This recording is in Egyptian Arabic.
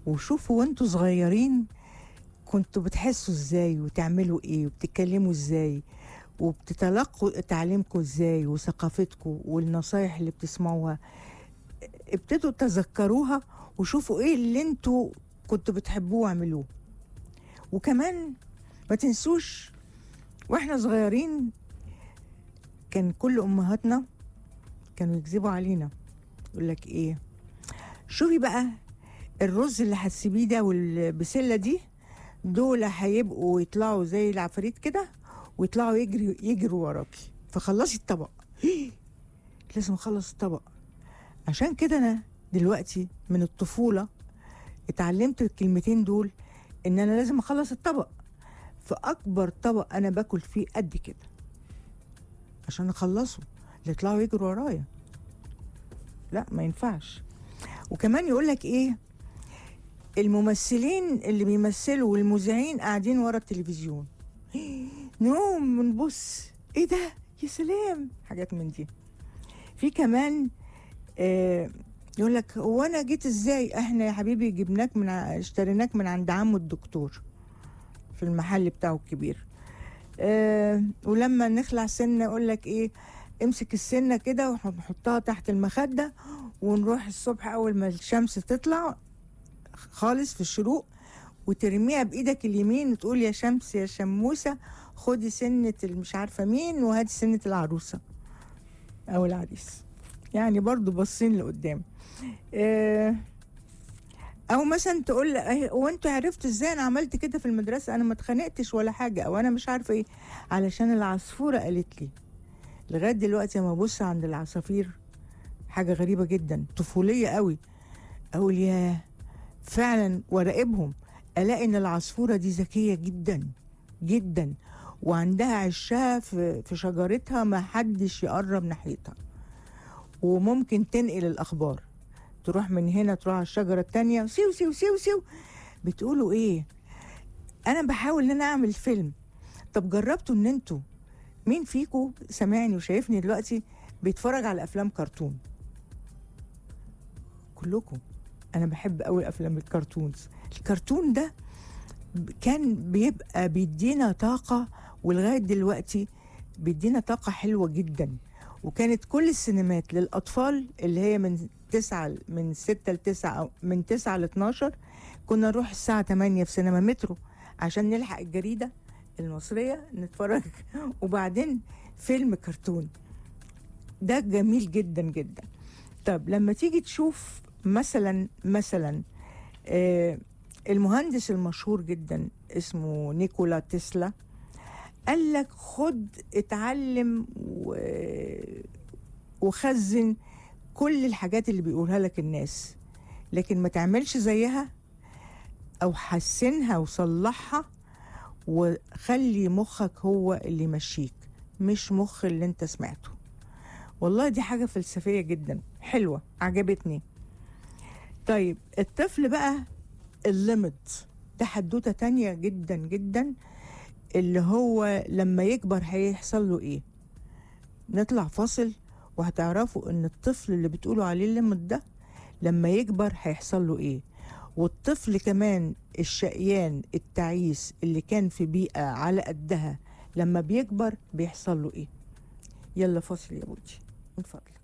وشوفوا وانتوا صغيرين كنتوا بتحسوا ازاي وتعملوا ايه وبتتكلموا ازاي وبتتلقوا تعليمكم ازاي وثقافتكم والنصايح اللي بتسمعوها ابتدوا تذكروها وشوفوا ايه اللي انتوا كنتوا بتحبوه واعملوه وكمان ما تنسوش واحنا صغيرين كان كل امهاتنا كانوا يكذبوا علينا يقول لك ايه شوفي بقى الرز اللي هتسيبيه ده والبسله دي دول هيبقوا يطلعوا زي العفاريت كده ويطلعوا يجري يجروا وراكي فخلصي الطبق لازم اخلص الطبق عشان كده انا دلوقتي من الطفوله اتعلمت الكلمتين دول ان انا لازم اخلص الطبق فاكبر طبق انا باكل فيه قد كده عشان اخلصه اللي يطلعوا يجروا ورايا لا ما ينفعش وكمان يقول لك ايه الممثلين اللي بيمثلوا والمذيعين قاعدين ورا التلفزيون نقوم بنبص ايه ده يا سلام حاجات من دي في كمان آه يقول لك هو انا جيت ازاي احنا يا حبيبي جبناك من ع- اشتريناك من عند عمو الدكتور في المحل بتاعه الكبير آه ولما نخلع سنه يقول لك ايه امسك السنه كده ونحطها تحت المخده ونروح الصبح اول ما الشمس تطلع خالص في الشروق وترميها بايدك اليمين وتقول يا شمس يا شموسه خدي سنه مش عارفه مين وهاتي سنه العروسه او العريس يعني برضو باصين لقدام آه، او مثلا تقول أه، هو انتوا عرفتوا ازاي انا عملت كده في المدرسه انا ما اتخانقتش ولا حاجه او انا مش عارفه ايه علشان العصفوره قالت لي لغايه دلوقتي لما ابص عند العصافير حاجه غريبه جدا طفوليه قوي اقول يا فعلا وراقبهم الاقي ان العصفوره دي ذكيه جدا جدا وعندها عشها في في شجرتها ما حدش يقرب ناحيتها وممكن تنقل الاخبار تروح من هنا تروح على الشجره التانية سيو سيو سيو سيو بتقولوا ايه انا بحاول ان انا اعمل فيلم طب جربتوا ان انتوا مين فيكم سامعني وشايفني دلوقتي بيتفرج على افلام كرتون كلكم انا بحب قوي افلام الكرتونز الكرتون ده ب- كان بيبقى بيدينا طاقه ولغايه دلوقتي بيدينا طاقه حلوه جدا وكانت كل السينمات للاطفال اللي هي من تسعة من ستة لتسعة أو من تسعة ل 12 كنا نروح الساعة 8 في سينما مترو عشان نلحق الجريدة المصرية نتفرج وبعدين فيلم كرتون ده جميل جدا جدا طب لما تيجي تشوف مثلا مثلا آه المهندس المشهور جدا اسمه نيكولا تسلا قال لك خد اتعلم و... وخزن كل الحاجات اللي بيقولها لك الناس لكن ما تعملش زيها او حسنها وصلحها وخلي مخك هو اللي يمشيك مش مخ اللي انت سمعته والله دي حاجة فلسفية جدا حلوة عجبتني طيب الطفل بقى الليمت ده حدوتة تانية جدا جدا اللي هو لما يكبر هيحصل له ايه نطلع فاصل وهتعرفوا ان الطفل اللي بتقولوا عليه الليمت ده لما يكبر هيحصل له ايه والطفل كمان الشقيان التعيس اللي كان في بيئة على قدها لما بيكبر بيحصل له ايه يلا فاصل يا بودي من فضلك